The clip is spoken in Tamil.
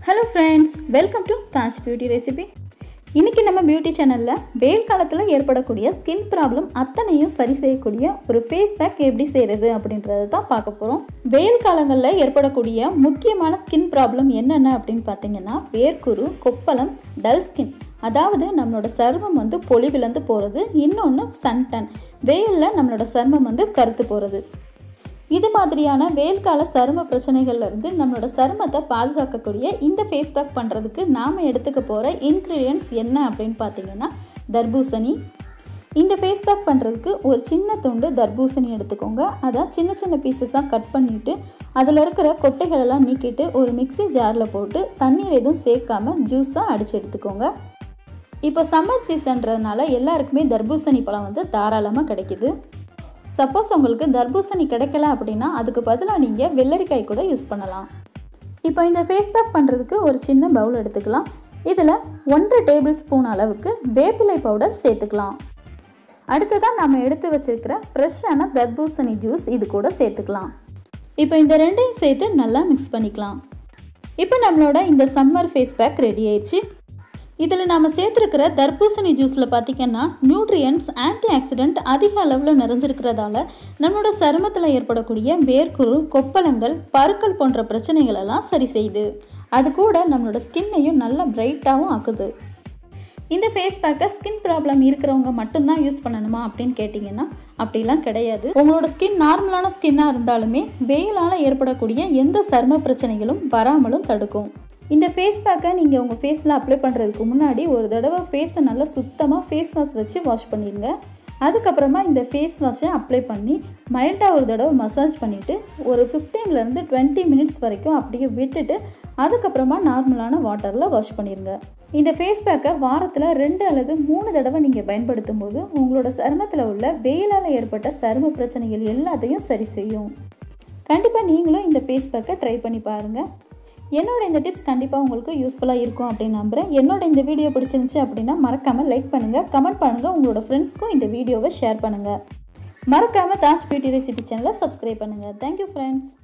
hello friends welcome to Taj beauty recipe இன்றைக்கி நம்ம பியூட்டி சேனலில் வெயில் காலத்தில் ஏற்படக்கூடிய ஸ்கின் ப்ராப்ளம் அத்தனையும் சரி செய்யக்கூடிய ஒரு ஃபேஸ் பேக் எப்படி செய்கிறது அப்படின்றத தான் பார்க்க போகிறோம் வெயில் காலங்களில் ஏற்படக்கூடிய முக்கியமான ஸ்கின் ப்ராப்ளம் என்னென்ன அப்படின்னு பார்த்தீங்கன்னா வேர்க்குரு கொப்பளம் டல் ஸ்கின் அதாவது நம்மளோட சருமம் வந்து பொலிவிழந்து போகிறது இன்னொன்று சன்டன் வெயிலில் நம்மளோட சருமம் வந்து கருத்து போகிறது இது மாதிரியான வெயில் கால சரும பிரச்சனைகள்ல இருந்து நம்மளோட சருமத்தை பாதுகாக்கக்கூடிய இந்த ஃபேஸ் பேக் பண்ணுறதுக்கு நாம் எடுத்துக்க போகிற இன்க்ரீடியன்ட்ஸ் என்ன அப்படின்னு பார்த்தீங்கன்னா தர்பூசணி இந்த ஃபேஸ் பேக் பண்ணுறதுக்கு ஒரு சின்ன துண்டு தர்பூசணி எடுத்துக்கோங்க அதை சின்ன சின்ன பீசஸாக கட் பண்ணிவிட்டு அதில் இருக்கிற கொட்டைகளெல்லாம் நீக்கிட்டு ஒரு மிக்ஸி ஜாரில் போட்டு தண்ணீர் எதுவும் சேர்க்காம ஜூஸாக அடித்து எடுத்துக்கோங்க இப்போ சம்மர் சீசன்றதுனால எல்லாருக்குமே தர்பூசணி பழம் வந்து தாராளமாக கிடைக்குது சப்போஸ் உங்களுக்கு தர்பூசணி கிடைக்கல அப்படின்னா அதுக்கு பதிலாக நீங்கள் வெள்ளரிக்காய் கூட யூஸ் பண்ணலாம் இப்போ இந்த ஃபேஸ் பேக் பண்ணுறதுக்கு ஒரு சின்ன பவுல் எடுத்துக்கலாம் இதில் ஒன்றரை டேபிள் ஸ்பூன் அளவுக்கு வேப்பிலை பவுடர் சேர்த்துக்கலாம் அடுத்ததாக நம்ம எடுத்து வச்சிருக்கிற ஃப்ரெஷ்ஷான தர்பூசணி ஜூஸ் இது கூட சேர்த்துக்கலாம் இப்போ இந்த ரெண்டையும் சேர்த்து நல்லா மிக்ஸ் பண்ணிக்கலாம் இப்போ நம்மளோட இந்த சம்மர் ஃபேஸ் பேக் ரெடி ஆயிடுச்சு இதில் நாம் சேர்த்துருக்கிற தர்பூசணி ஜூஸில் பார்த்திங்கன்னா நியூட்ரியன்ஸ் ஆன்டி ஆக்சிடென்ட் அதிக அளவில் நிறைஞ்சிருக்கிறதால நம்மளோட சருமத்தில் ஏற்படக்கூடிய வேர்க்குரு கொப்பளங்கள் பருக்கள் போன்ற பிரச்சனைகள் எல்லாம் சரி செய்யுது அது கூட நம்மளோட ஸ்கின்னையும் நல்லா பிரைட்டாகவும் ஆக்குது இந்த ஃபேஸ் பேக்கை ஸ்கின் ப்ராப்ளம் இருக்கிறவங்க மட்டும்தான் யூஸ் பண்ணணுமா அப்படின்னு கேட்டிங்கன்னா அப்படிலாம் கிடையாது உங்களோட ஸ்கின் நார்மலான ஸ்கின்னாக இருந்தாலுமே வெயிலால் ஏற்படக்கூடிய எந்த சரும பிரச்சனைகளும் வராமலும் தடுக்கும் இந்த ஃபேஸ் பேக்கை நீங்கள் உங்கள் ஃபேஸில் அப்ளை பண்ணுறதுக்கு முன்னாடி ஒரு தடவை ஃபேஸை நல்லா சுத்தமாக ஃபேஸ் வாஷ் வச்சு வாஷ் பண்ணிடுங்க அதுக்கப்புறமா இந்த ஃபேஸ் வாஷை அப்ளை பண்ணி மைல்டாக ஒரு தடவை மசாஜ் பண்ணிவிட்டு ஒரு ஃபிஃப்டீன்லேருந்து டுவெண்ட்டி மினிட்ஸ் வரைக்கும் அப்படியே விட்டுட்டு அதுக்கப்புறமா நார்மலான வாட்டரில் வாஷ் பண்ணிடுங்க இந்த ஃபேஸ் பேக்கை வாரத்தில் ரெண்டு அல்லது மூணு தடவை நீங்கள் பயன்படுத்தும் போது உங்களோட சருமத்தில் உள்ள வெயிலால் ஏற்பட்ட சரும பிரச்சனைகள் எல்லாத்தையும் சரி செய்யும் கண்டிப்பாக நீங்களும் இந்த ஃபேஸ் பேக்கை ட்ரை பண்ணி பாருங்கள் என்னோட இந்த டிப்ஸ் கண்டிப்பாக உங்களுக்கு யூஸ்ஃபுல்லாக இருக்கும் அப்படின்னு நம்புகிறேன் என்னோட இந்த வீடியோ பிடிச்சிருந்துச்சு அப்படின்னா மறக்காமல் லைக் பண்ணுங்கள் கமெண்ட் பண்ணுங்கள் உங்களோட ஃப்ரெண்ட்ஸ்க்கும் இந்த வீடியோவை ஷேர் பண்ணுங்கள் மறக்காமல் தாஸ் பியூட்டி ரெசிபி சேனலை சப்ஸ்கிரைப் பண்ணுங்கள் தேங்க்யூ ஃப்ரெண்ட்ஸ்